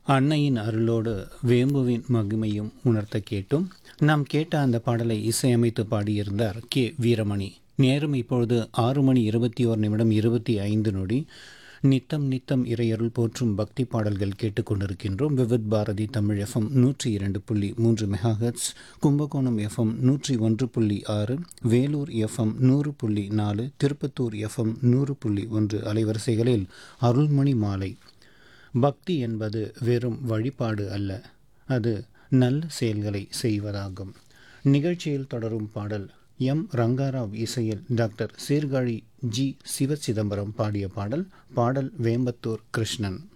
அன்னையின் அருளோடு வேம்புவின் மகிமையும் உணர்த்த கேட்டும் நாம் கேட்ட அந்த பாடலை இசையமைத்து பாடியிருந்தார் கே வீரமணி நேரம் இப்பொழுது ஆறு மணி இருபத்தி ஓர் நிமிடம் இருபத்தி ஐந்து நொடி நித்தம் நித்தம் இறையருள் போற்றும் பக்தி பாடல்கள் கேட்டுக்கொண்டிருக்கின்றோம் விவித் பாரதி தமிழ் எஃப்எம் நூற்றி இரண்டு புள்ளி மூன்று மெகாஹெட்ஸ் கும்பகோணம் எஃப்எம் நூற்றி ஒன்று புள்ளி ஆறு வேலூர் எஃப்எம் நூறு புள்ளி நாலு திருப்பத்தூர் எஃப்எம் நூறு புள்ளி ஒன்று அலைவரிசைகளில் அருள்மணி மாலை பக்தி என்பது வெறும் வழிபாடு அல்ல அது நல்ல செயல்களை செய்வதாகும் நிகழ்ச்சியில் தொடரும் பாடல் எம் ரங்காராவ் இசையில் டாக்டர் சீர்காழி ஜி சிவ சிதம்பரம் பாடிய பாடல் பாடல் வேம்பத்தூர் கிருஷ்ணன்